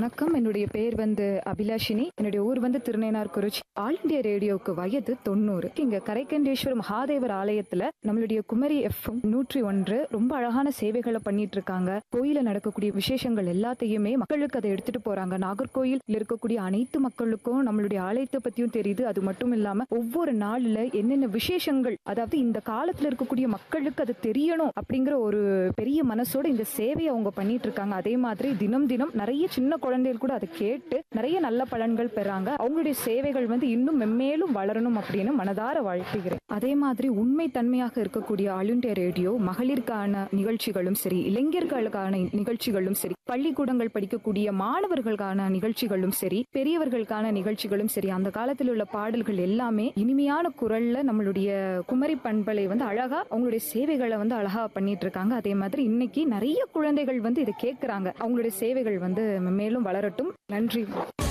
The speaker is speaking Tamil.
வணக்கம் என்னுடைய பேர் வந்து அபிலாஷினி என்னுடைய ஊர் வந்து திருநேனார் குறிச்சி ஆல் இந்தியா ரேடியோவுக்கு வயது தொண்ணூறு இங்க கரைக்கண்டேஸ்வர மகாதேவர் ஆலயத்துல நம்மளுடைய குமரி எஃப்எம் நூற்றி ஒன்று ரொம்ப அழகான சேவைகளை பண்ணிட்டு இருக்காங்க கோயில நடக்கக்கூடிய விசேஷங்கள் எல்லாத்தையுமே மக்களுக்கு அதை எடுத்துட்டு போறாங்க நாகர்கோயில் இருக்கக்கூடிய அனைத்து மக்களுக்கும் நம்மளுடைய ஆலயத்தை பத்தியும் தெரியுது அது மட்டும் இல்லாம ஒவ்வொரு நாள்ல என்னென்ன விசேஷங்கள் அதாவது இந்த காலத்துல இருக்கக்கூடிய மக்களுக்கு அது தெரியணும் அப்படிங்கிற ஒரு பெரிய மனசோட இந்த சேவையை அவங்க பண்ணிட்டு இருக்காங்க அதே மாதிரி தினம் தினம் நிறைய சின்ன குழந்தைகள் கூட அதை கேட்டு நிறைய நல்ல பலன்கள் பெறாங்க அவங்களுடைய சேவைகள் வந்து இன்னும் மென்மேலும் வளரணும் அப்படின்னு மனதார வாழ்த்துகிறேன் அதே மாதிரி உண்மை தன்மையாக இருக்கக்கூடிய ஆல் இண்டியா ரேடியோ மகளிருக்கான நிகழ்ச்சிகளும் சரி இளைஞர்களுக்கான நிகழ்ச்சிகளும் சரி பள்ளிக்கூடங்கள் படிக்கக்கூடிய மாணவர்களுக்கான நிகழ்ச்சிகளும் சரி பெரியவர்களுக்கான நிகழ்ச்சிகளும் சரி அந்த காலத்தில் உள்ள பாடல்கள் எல்லாமே இனிமையான குரல்ல நம்மளுடைய குமரி பண்பலை வந்து அழகா அவங்களுடைய சேவைகளை வந்து அழகா பண்ணிட்டு இருக்காங்க அதே மாதிரி இன்னைக்கு நிறைய குழந்தைகள் வந்து இதை கேட்கறாங்க அவங்களுடைய சேவைகள் வந்து மேலும் வளரட்டும் நன்றி